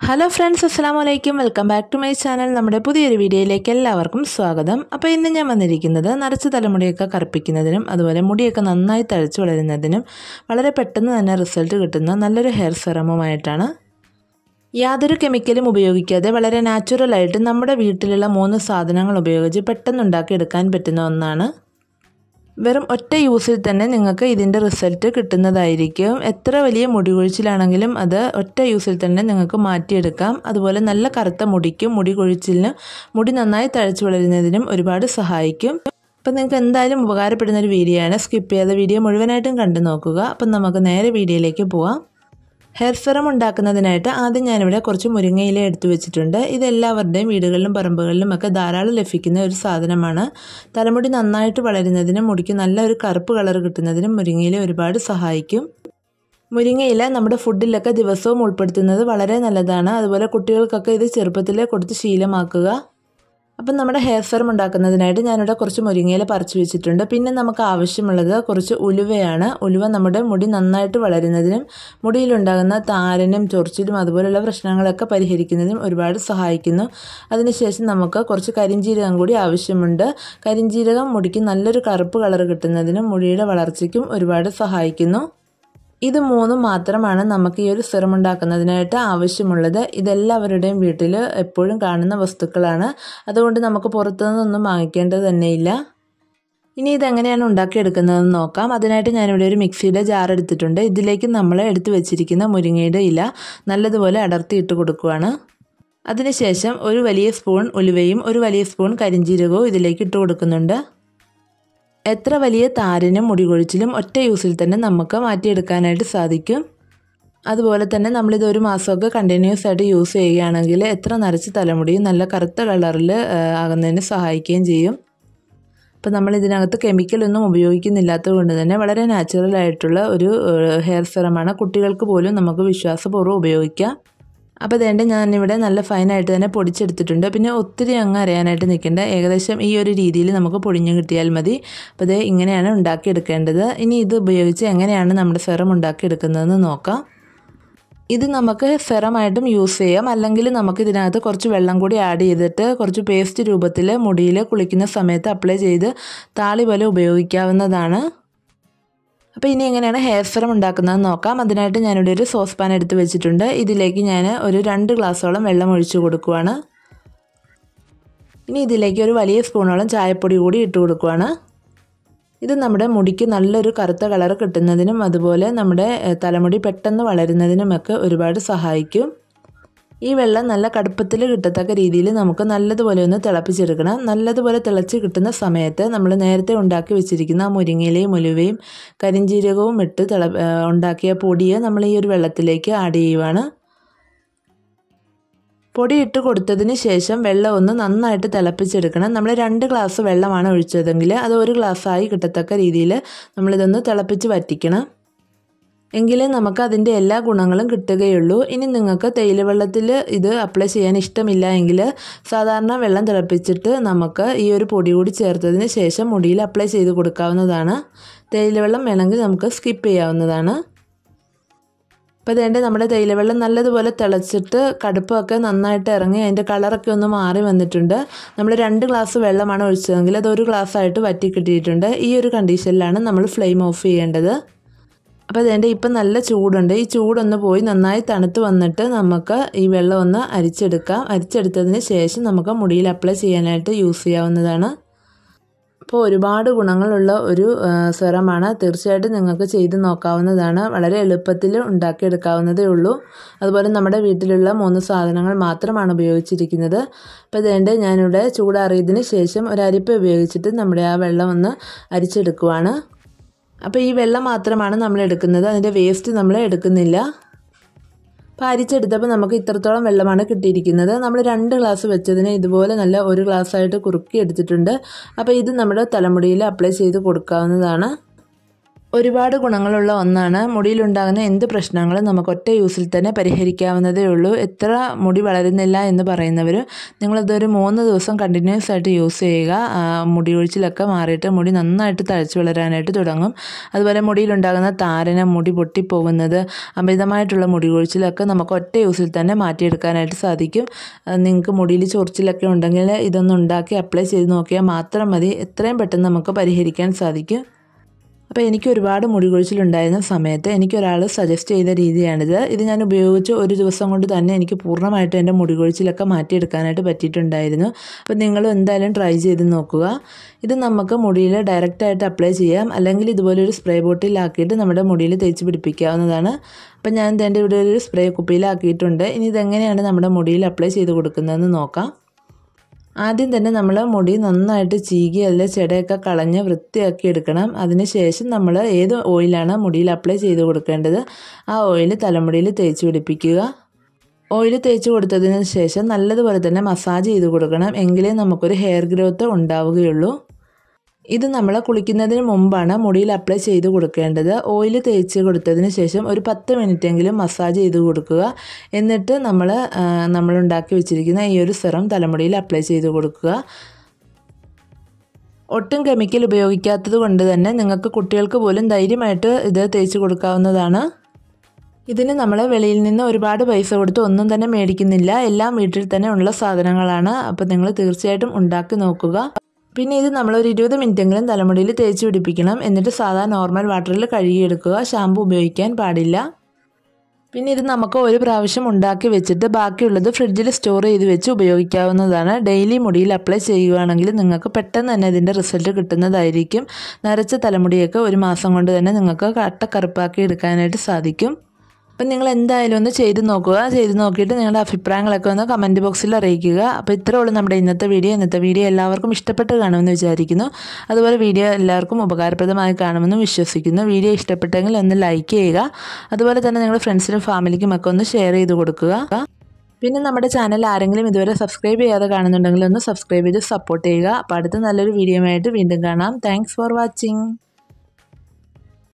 hello friends അസ്സാം വലൈക്കും welcome back to my channel നമ്മുടെ പുതിയൊരു വീഡിയോയിലേക്ക് എല്ലാവർക്കും സ്വാഗതം അപ്പോൾ ഇന്ന് ഞാൻ വന്നിരിക്കുന്നത് നരച്ച തലമുടിയൊക്കെ കറുപ്പിക്കുന്നതിനും അതുപോലെ മുടിയൊക്കെ നന്നായി തഴച്ചു വളരുന്നതിനും വളരെ പെട്ടെന്ന് തന്നെ റിസൾട്ട് കിട്ടുന്ന നല്ലൊരു ഹെയർ സെറമുമായിട്ടാണ് യാതൊരു കെമിക്കലും ഉപയോഗിക്കാതെ വളരെ നാച്ചുറലായിട്ട് നമ്മുടെ വീട്ടിലുള്ള മൂന്ന് സാധനങ്ങൾ ഉപയോഗിച്ച് പെട്ടെന്ന് ഉണ്ടാക്കിയെടുക്കാൻ പറ്റുന്ന ഒന്നാണ് വെറും ഒറ്റ യൂസിൽ തന്നെ നിങ്ങൾക്ക് ഇതിൻ്റെ റിസൾട്ട് കിട്ടുന്നതായിരിക്കും എത്ര വലിയ മുടി കൊഴിച്ചിലാണെങ്കിലും അത് ഒറ്റ യൂസിൽ തന്നെ നിങ്ങൾക്ക് മാറ്റിയെടുക്കാം അതുപോലെ നല്ല കറുത്ത മുടിക്കും മുടി കൊഴിച്ചിലിനും മുടി നന്നായി തഴച്ചു വളരുന്നതിനും ഒരുപാട് സഹായിക്കും അപ്പം നിങ്ങൾക്ക് എന്തായാലും ഉപകാരപ്പെടുന്ന ഒരു വീഡിയോ ആണ് സ്കിപ്പ് ചെയ്യാതെ വീഡിയോ മുഴുവനായിട്ടും കണ്ടു നോക്കുക അപ്പം നമുക്ക് നേരെ വീഡിയോയിലേക്ക് പോവാം ഹെയർ സെറം ഉണ്ടാക്കുന്നതിനായിട്ട് ആദ്യം ഞാനിവിടെ കുറച്ച് മുരിങ്ങയില എടുത്തു വെച്ചിട്ടുണ്ട് ഇത് എല്ലാവരുടെയും വീടുകളിലും പറമ്പുകളിലും ഒക്കെ ധാരാളം ലഭിക്കുന്ന ഒരു സാധനമാണ് തലമുടി നന്നായിട്ട് വളരുന്നതിനും മുടിക്ക് നല്ല ഒരു കറുപ്പ് കളർ കിട്ടുന്നതിനും മുരിങ്ങയില ഒരുപാട് സഹായിക്കും മുരിങ്ങയില നമ്മുടെ ഫുഡിലൊക്കെ ദിവസവും ഉൾപ്പെടുത്തുന്നത് വളരെ നല്ലതാണ് അതുപോലെ കുട്ടികൾക്കൊക്കെ ഇത് ചെറുപ്പത്തിലേ കൊടുത്ത് ശീലമാക്കുക അപ്പം നമ്മുടെ ഹെയർ സെറം ഉണ്ടാക്കുന്നതിനായിട്ട് ഞാനിവിടെ കുറച്ച് മുരിങ്ങയില പറിച്ചു വെച്ചിട്ടുണ്ട് പിന്നെ നമുക്ക് ആവശ്യമുള്ളത് കുറച്ച് ഉലുവയാണ് ഉലുവ നമ്മുടെ മുടി നന്നായിട്ട് വളരുന്നതിനും മുടിയിലുണ്ടാകുന്ന താരനും ചൊറിച്ചിലും അതുപോലുള്ള പ്രശ്നങ്ങളൊക്കെ പരിഹരിക്കുന്നതിനും ഒരുപാട് സഹായിക്കുന്നു അതിനുശേഷം നമുക്ക് കുറച്ച് കരിഞ്ജീരകം കൂടി ആവശ്യമുണ്ട് കരിഞ്ജീരകം മുടിക്ക് നല്ലൊരു കറുപ്പ് കളർ കിട്ടുന്നതിനും മുടിയുടെ വളർച്ചയ്ക്കും ഒരുപാട് സഹായിക്കുന്നു ഇത് മൂന്നും മാത്രമാണ് നമുക്ക് ഈ ഒരു സിറം ഉണ്ടാക്കുന്നതിനായിട്ട് ആവശ്യമുള്ളത് ഇതെല്ലാവരുടെയും വീട്ടിൽ എപ്പോഴും കാണുന്ന വസ്തുക്കളാണ് അതുകൊണ്ട് നമുക്ക് പുറത്തുനിന്നൊന്നും വാങ്ങിക്കേണ്ടത് തന്നെയില്ല ഇനി ഇതെങ്ങനെയാണ് ഉണ്ടാക്കിയെടുക്കുന്നതെന്ന് നോക്കാം അതിനായിട്ട് ഞാനിവിടെ ഒരു മിക്സിയുടെ ജാർ എടുത്തിട്ടുണ്ട് ഇതിലേക്ക് നമ്മൾ എടുത്തു വെച്ചിരിക്കുന്ന മുരിങ്ങയുടെ ഇല നല്ലതുപോലെ അടർത്തിയിട്ട് കൊടുക്കുകയാണ് അതിനുശേഷം ഒരു വലിയ സ്പൂൺ ഉലുവയും ഒരു വലിയ സ്പൂൺ കരിഞ്ജീരകവും ഇതിലേക്ക് ഇട്ട് കൊടുക്കുന്നുണ്ട് എത്ര വലിയ താരനും മുടികൊഴിച്ചിലും ഒറ്റ യൂസിൽ തന്നെ നമുക്ക് മാറ്റിയെടുക്കാനായിട്ട് സാധിക്കും അതുപോലെ തന്നെ നമ്മളിത് ഒരു മാസമൊക്കെ കണ്ടിന്യൂസ് ആയിട്ട് യൂസ് ചെയ്യുകയാണെങ്കിൽ എത്ര നരച്ച തലമുടിയും നല്ല കറുത്ത കളറിൽ ആകുന്നതിന് സഹായിക്കുകയും ചെയ്യും അപ്പോൾ നമ്മൾ ഇതിനകത്ത് കെമിക്കലൊന്നും ഉപയോഗിക്കുന്നില്ലാത്തത് കൊണ്ട് തന്നെ വളരെ നാച്ചുറൽ ആയിട്ടുള്ള ഒരു ഹെയർ സെറമാണ് കുട്ടികൾക്ക് പോലും നമുക്ക് വിശ്വാസപൂർവ്വം ഉപയോഗിക്കാം അപ്പോൾ ഇതേണ്ട ഞാനിവിടെ നല്ല ഫൈനായിട്ട് തന്നെ പൊടിച്ചെടുത്തിട്ടുണ്ട് പിന്നെ ഒത്തിരി അങ്ങ് അറിയാനായിട്ട് നിൽക്കേണ്ട ഏകദേശം ഈ ഒരു രീതിയിൽ നമുക്ക് പൊടിഞ്ഞു കിട്ടിയാൽ മതി അപ്പോൾ ഇത് ഇങ്ങനെയാണ് ഉണ്ടാക്കിയെടുക്കേണ്ടത് ഇനി ഇത് ഉപയോഗിച്ച് എങ്ങനെയാണ് നമ്മുടെ സെറം ഉണ്ടാക്കിയെടുക്കുന്നതെന്ന് നോക്കാം ഇത് നമുക്ക് സെറമായിട്ടും യൂസ് ചെയ്യാം അല്ലെങ്കിൽ നമുക്ക് ഇതിനകത്ത് കുറച്ച് വെള്ളം കൂടി ആഡ് ചെയ്തിട്ട് കുറച്ച് പേസ്റ്റ് രൂപത്തിൽ മുടിയിൽ കുളിക്കുന്ന സമയത്ത് അപ്ലൈ ചെയ്ത് താളി പോലെ ഉപയോഗിക്കാവുന്നതാണ് അപ്പോൾ ഇനി എങ്ങനെയാണ് ഹെയർ സെറം ഉണ്ടാക്കുന്നതെന്ന് നോക്കാം അതിനായിട്ട് ഞാനിവിടെ ഒരു സോസ് പാൻ എടുത്ത് വെച്ചിട്ടുണ്ട് ഇതിലേക്ക് ഞാൻ ഒരു രണ്ട് ഗ്ലാസ്സോളം വെള്ളം ഒഴിച്ചു കൊടുക്കുവാണ് ഇനി ഇതിലേക്ക് ഒരു വലിയ സ്പൂണോളം ചായപ്പൊടി കൂടി ഇട്ട് കൊടുക്കുവാണ് ഇത് നമ്മുടെ മുടിക്ക് നല്ലൊരു കറുത്ത കളർ കിട്ടുന്നതിനും അതുപോലെ നമ്മുടെ തലമുടി പെട്ടെന്ന് വളരുന്നതിനുമൊക്കെ ഒരുപാട് സഹായിക്കും ഈ വെള്ളം നല്ല കടുപ്പത്തിൽ കിട്ടത്തക്ക രീതിയിൽ നമുക്ക് നല്ലതുപോലെ ഒന്ന് തിളപ്പിച്ചെടുക്കണം നല്ലതുപോലെ തിളച്ച് കിട്ടുന്ന സമയത്ത് നമ്മൾ നേരത്തെ ഉണ്ടാക്കി വെച്ചിരിക്കുന്ന ആ മുരിങ്ങയിലയും ഉലുവയും കരിഞ്ജീരകവും ഇട്ട് തിള ഉണ്ടാക്കിയ പൊടിയെ നമ്മൾ ഈ ഒരു വെള്ളത്തിലേക്ക് ആഡ് ചെയ്യുവാണ് പൊടി ഇട്ട് കൊടുത്തതിന് ശേഷം വെള്ളം ഒന്ന് നന്നായിട്ട് തിളപ്പിച്ചെടുക്കണം നമ്മൾ രണ്ട് ഗ്ലാസ് വെള്ളമാണ് ഒഴിച്ചതെങ്കിൽ അത് ഒരു ഗ്ലാസ്സായി കിട്ടത്തക്ക രീതിയിൽ നമ്മളിതൊന്ന് തിളപ്പിച്ച് വറ്റിക്കണം എങ്കിലേ നമുക്ക് അതിൻ്റെ എല്ലാ ഗുണങ്ങളും കിട്ടുകയുള്ളൂ ഇനി നിങ്ങൾക്ക് തേയില വെള്ളത്തിൽ ഇത് അപ്ലൈ ചെയ്യാൻ ഇഷ്ടമില്ല എങ്കിൽ സാധാരണ വെള്ളം തിളപ്പിച്ചിട്ട് നമുക്ക് ഈ ഒരു പൊടി കൂടി ചേർത്തതിന് ശേഷം മുടിയിൽ അപ്ലൈ ചെയ്ത് കൊടുക്കാവുന്നതാണ് തേയില വെള്ളം വേണമെങ്കിൽ നമുക്ക് സ്കിപ്പ് ചെയ്യാവുന്നതാണ് അപ്പോൾ അതേണ്ട നമ്മുടെ തേയില വെള്ളം നല്ലതുപോലെ തിളച്ചിട്ട് കടുപ്പൊക്കെ നന്നായിട്ട് ഇറങ്ങി അതിൻ്റെ കളറൊക്കെ ഒന്ന് മാറി വന്നിട്ടുണ്ട് നമ്മൾ രണ്ട് ഗ്ലാസ് വെള്ളമാണ് ഒഴിച്ചതെങ്കിൽ അത് ഒരു ഗ്ലാസ്സായിട്ട് വറ്റി കിട്ടിയിട്ടുണ്ട് ഈ ഒരു കണ്ടീഷനിലാണ് നമ്മൾ ഫ്ലെയിം ഓഫ് ചെയ്യേണ്ടത് അപ്പോൾ അതിൻ്റെ ഇപ്പം നല്ല ചൂടുണ്ട് ഈ ചൂടൊന്ന് പോയി നന്നായി തണുത്ത് വന്നിട്ട് നമുക്ക് ഈ വെള്ളം ഒന്ന് അരിച്ചെടുക്കാം അരിച്ചെടുത്തതിന് ശേഷം നമുക്ക് മുടിയിൽ അപ്ലൈ ചെയ്യാനായിട്ട് യൂസ് ചെയ്യാവുന്നതാണ് അപ്പോൾ ഒരുപാട് ഗുണങ്ങളുള്ള ഒരു സെറമാണ് തീർച്ചയായിട്ടും നിങ്ങൾക്ക് ചെയ്ത് നോക്കാവുന്നതാണ് വളരെ എളുപ്പത്തിൽ ഉണ്ടാക്കിയെടുക്കാവുന്നതേ ഉള്ളൂ അതുപോലെ നമ്മുടെ വീട്ടിലുള്ള മൂന്ന് സാധനങ്ങൾ മാത്രമാണ് ഉപയോഗിച്ചിരിക്കുന്നത് അപ്പോൾ ഇതേണ്ട ഞാനിവിടെ ചൂടാറിയതിന് ശേഷം ഒരു അരിപ്പ ഉപയോഗിച്ചിട്ട് നമ്മുടെ ആ വെള്ളം ഒന്ന് അരിച്ചെടുക്കുവാണ് അപ്പോൾ ഈ വെള്ളം മാത്രമാണ് നമ്മൾ എടുക്കുന്നത് അതിൻ്റെ വേസ്റ്റ് നമ്മൾ എടുക്കുന്നില്ല അപ്പോൾ അരിച്ചെടുത്തപ്പോൾ നമുക്ക് ഇത്രത്തോളം വെള്ളമാണ് കിട്ടിയിരിക്കുന്നത് നമ്മൾ രണ്ട് ഗ്ലാസ് വെച്ചതിന് ഇതുപോലെ നല്ല ഒരു ഗ്ലാസ്സായിട്ട് കുറുക്കി എടുത്തിട്ടുണ്ട് അപ്പോൾ ഇത് നമ്മുടെ തലമുടിയിൽ അപ്ലൈ ചെയ്ത് കൊടുക്കാവുന്നതാണ് ഒരുപാട് ഗുണങ്ങളുള്ള ഒന്നാണ് മുടിയിലുണ്ടാകുന്ന എന്ത് പ്രശ്നങ്ങളും നമുക്ക് ഒറ്റ യൂസിൽ തന്നെ പരിഹരിക്കാവുന്നതേ ഉള്ളൂ എത്ര മുടി വളരുന്നില്ല എന്ന് പറയുന്നവർ നിങ്ങളിതൊരു മൂന്ന് ദിവസം കണ്ടിന്യൂസ് ആയിട്ട് യൂസ് ചെയ്യുക ആ, മുടി ഒഴിച്ചിലൊക്കെ മാറിയിട്ട് മുടി നന്നായിട്ട് തഴച്ചു വളരാനായിട്ട് തുടങ്ങും അതുപോലെ മുടിയിലുണ്ടാകുന്ന താരന മുടി പൊട്ടിപ്പോകുന്നത് അമിതമായിട്ടുള്ള മുടി കൊഴിച്ചിലൊക്കെ നമുക്ക് ഒറ്റ യൂസിൽ തന്നെ മാറ്റിയെടുക്കാനായിട്ട് സാധിക്കും ആ, നിങ്ങൾക്ക് മുടിയിൽ ചൊറിച്ചിലൊക്കെ ഉണ്ടെങ്കിൽ ഇതൊന്ന് ഉണ്ടാക്കി അപ്ലൈ ചെയ്ത് നോക്കിയാൽ മാത്രം മതി എത്രയും പെട്ടെന്ന് നമുക്ക് പരിഹരിക്കാൻ സാധിക്കും അപ്പോൾ എനിക്ക് ഒരുപാട് മുടി കൊഴിച്ചിലുണ്ടായിരുന്ന സമയത്ത് എനിക്കൊരാൾ സജസ്റ്റ് ചെയ്ത രീതിയാണിത് ഇത് ഞാൻ ഉപയോഗിച്ച് ഒരു ദിവസം കൊണ്ട് തന്നെ എനിക്ക് പൂർണ്ണമായിട്ടും എൻ്റെ മുടി കൊഴിച്ചിലൊക്കെ മാറ്റിയെടുക്കാനായിട്ട് പറ്റിയിട്ടുണ്ടായിരുന്നു അപ്പോൾ നിങ്ങളും എന്തായാലും ട്രൈ ചെയ്ത് നോക്കുക ഇത് നമുക്ക് മുടിയിൽ ഡയറക്റ്റായിട്ട് അപ്ലൈ ചെയ്യാം അല്ലെങ്കിൽ ഇതുപോലെ ഒരു സ്പ്രേ ബോട്ടിലാക്കിയിട്ട് നമ്മുടെ മുടിയിൽ തേച്ച് പിടിപ്പിക്കാവുന്നതാണ് അപ്പോൾ ഞാൻ എൻ്റെ ഇവിടെ ഒരു സ്പ്രേ കുപ്പിയിലാക്കിയിട്ടുണ്ട് ഇനി ഇതെങ്ങനെയാണ് നമ്മുടെ മുടിയിൽ അപ്ലൈ ചെയ്ത് കൊടുക്കുന്നതെന്ന് നോക്കാം ആദ്യം തന്നെ നമ്മൾ മുടി നന്നായിട്ട് ചീകി അതിലെ ചെടയൊക്കെ കളഞ്ഞ് വൃത്തിയാക്കി എടുക്കണം അതിനുശേഷം നമ്മൾ ഏത് ഓയിലാണ് മുടിയിൽ അപ്ലൈ ചെയ്ത് കൊടുക്കേണ്ടത് ആ ഓയിൽ തലമുടിയിൽ തേച്ച് പിടിപ്പിക്കുക ഓയിൽ തേച്ച് കൊടുത്തതിന് ശേഷം നല്ലതുപോലെ തന്നെ മസാജ് ചെയ്ത് കൊടുക്കണം എങ്കിലേ നമുക്കൊരു ഹെയർ ഗ്രോത്ത് ഉണ്ടാവുകയുള്ളൂ ഇത് നമ്മൾ കുളിക്കുന്നതിന് മുമ്പാണ് മുടിയിൽ അപ്ലൈ ചെയ്ത് കൊടുക്കേണ്ടത് ഓയിൽ തേച്ച് കൊടുത്തതിന് ശേഷം ഒരു പത്ത് മിനിറ്റെങ്കിലും മസാജ് ചെയ്ത് കൊടുക്കുക എന്നിട്ട് നമ്മൾ നമ്മൾ ഉണ്ടാക്കി വെച്ചിരിക്കുന്ന ഈ ഒരു സെറം തലമുടിയിൽ അപ്ലൈ ചെയ്ത് കൊടുക്കുക ഒട്ടും കെമിക്കൽ ഉപയോഗിക്കാത്തത് കൊണ്ട് തന്നെ നിങ്ങൾക്ക് കുട്ടികൾക്ക് പോലും ധൈര്യമായിട്ട് ഇത് തേച്ച് കൊടുക്കാവുന്നതാണ് ഇതിന് നമ്മൾ വെളിയിൽ നിന്ന് ഒരുപാട് പൈസ കൊടുത്ത് ഒന്നും തന്നെ മേടിക്കുന്നില്ല എല്ലാം വീട്ടിൽ തന്നെ ഉള്ള സാധനങ്ങളാണ് അപ്പോൾ നിങ്ങൾ തീർച്ചയായിട്ടും ഉണ്ടാക്കി നോക്കുക പിന്നെ ഇത് നമ്മൾ ഒരു ഇരുപത് മിനിറ്റെങ്കിലും തലമുടിയിൽ തേച്ച് പിടിപ്പിക്കണം എന്നിട്ട് സാധാ നോർമൽ വാട്ടറിൽ കഴുകിയെടുക്കുക ഷാമ്പു ഉപയോഗിക്കാൻ പാടില്ല പിന്നെ ഇത് നമുക്ക് ഒരു പ്രാവശ്യം ഉണ്ടാക്കി വെച്ചിട്ട് ബാക്കിയുള്ളത് ഫ്രിഡ്ജിൽ സ്റ്റോർ ചെയ്ത് വെച്ച് ഉപയോഗിക്കാവുന്നതാണ് ഡെയിലി മുടിയിൽ അപ്ലൈ ചെയ്യുകയാണെങ്കിൽ നിങ്ങൾക്ക് പെട്ടെന്ന് തന്നെ ഇതിൻ്റെ റിസൾട്ട് കിട്ടുന്നതായിരിക്കും നരച്ച തലമുടിയൊക്കെ ഒരു മാസം കൊണ്ട് തന്നെ നിങ്ങൾക്ക് കട്ട കറുപ്പാക്കി എടുക്കാനായിട്ട് സാധിക്കും അപ്പം നിങ്ങൾ എന്തായാലും ഒന്ന് ചെയ്ത് നോക്കുക ചെയ്ത് നോക്കിയിട്ട് നിങ്ങളുടെ അഭിപ്രായങ്ങളൊക്കെ ഒന്ന് കമൻറ്റ് ബോക്സിൽ അറിയിക്കുക അപ്പോൾ ഇത്രേ ഉള്ളൂ നമ്മുടെ ഇന്നത്തെ വീഡിയോ ഇന്നത്തെ വീഡിയോ എല്ലാവർക്കും ഇഷ്ടപ്പെട്ട് കാണുമെന്ന് വിചാരിക്കുന്നു അതുപോലെ വീഡിയോ എല്ലാവർക്കും ഉപകാരപ്രദമായി കാണുമെന്ന് വിശ്വസിക്കുന്നു വീഡിയോ ഇഷ്ടപ്പെട്ടെങ്കിൽ ഒന്ന് ലൈക്ക് ചെയ്യുക അതുപോലെ തന്നെ നിങ്ങളുടെ ഫ്രണ്ട്സിനും ഫാമിലിക്കും ഒക്കെ ഒന്ന് ഷെയർ ചെയ്ത് കൊടുക്കുക പിന്നെ നമ്മുടെ ചാനൽ ആരെങ്കിലും ഇതുവരെ സബ്സ്ക്രൈബ് ചെയ്യാതെ കാണുന്നുണ്ടെങ്കിൽ ഒന്ന് സബ്സ്ക്രൈബ് ചെയ്ത് സപ്പോർട്ട് ചെയ്യുക അപ്പോൾ അടുത്ത നല്ലൊരു വീഡിയോ ആയിട്ട് വീണ്ടും കാണാം താങ്ക്സ് ഫോർ വാച്ചിങ്